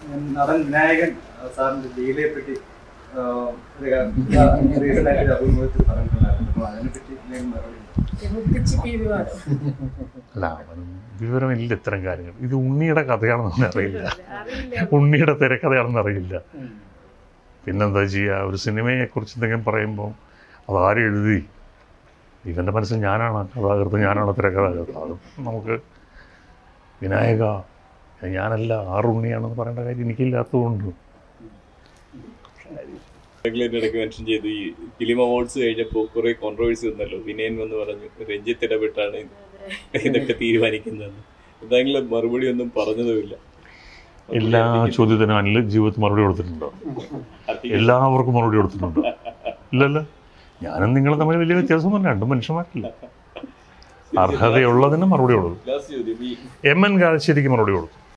നടൻ വിനായകൻ ആ, സാറിന്റെ ലീലയെ പറ്റി ആ, ഒരു റീസെന്റ് ആയിട്ട് ഒരു അഭിമുഖത്തിൽ പറഞ്ഞിട്ടുണ്ടായിരുന്നു അപ്പൊ അതിനെപ്പറ്റി എന്തെങ്കിലും മറുപടി ഉണ്ടോ? മുത്തിച്ചി പി വിവാദം അല്ല അവനും വിവരമില്ല ഇത്തരം കാര്യങ്ങൾ ഇത് ഉണ്ണിയുടെ കഥയാണെന്ന് അറിയില്ല അറിയില്ല ഉണ്ണിയുടെ തിരക്കഥയാണെന്ന് അറിയില്ല പിന്നെന്താ ചെയ്യുക ഒരു സിനിമയെക്കുറിച്ച് എന്തെങ്കിലും പറയുമ്പോൾ അതാരും എഴുതി ഇവൻ്റെ മനസ്സിൽ ഞാനാണ് കഥാകൃത്ത് ഞാനാണ് തിരക്കഥാകൃത്ത് അത് നമുക്ക് വിനായക ഞാനല്ല ആറുണ്ണിയാണെന്ന് പറയേണ്ട കാര്യം എനിക്കില്ലാത്തതുകൊണ്ട് റെഗുലേറ്റർ ഇടയ്ക്ക് മെൻഷൻ ചെയ്തു ഈ ഫിലിം അവാർഡ്സ് കഴിഞ്ഞപ്പോൾ കുറെ കോൺട്രവേഴ്സി വന്നല്ലോ വിനയൻ വന്ന് പറഞ്ഞു രഞ്ജിത്ത് ഇടപെട്ടാണ് ഇതൊക്കെ തീരുമാനിക്കുന്നത് എന്തെങ്കിലും മറുപടി ഒന്നും പറഞ്ഞതുമില്ല എല്ലാ ചോദ്യത്തിനും അനിൽ ജീവിതത്തിൽ മറുപടി കൊടുത്തിട്ടുണ്ടോ എല്ലാവർക്കും മറുപടി കൊടുത്തിട്ടുണ്ടോ ഇല്ലല്ലോ ഞാനും നിങ്ങളും തമ്മിൽ വലിയ വ്യത്യാസമൊന്നുമില്ല രണ്ടും മനുഷ്യന്മാരല്ല അർഹതയുള്ളതിന് മറുപടി കൊടുക്കും ലാസ്റ്റ് ചോദ്യം ഈ എം എൻ കാലശ്ശേരിക്ക് മറുപടി കൊടുത്തു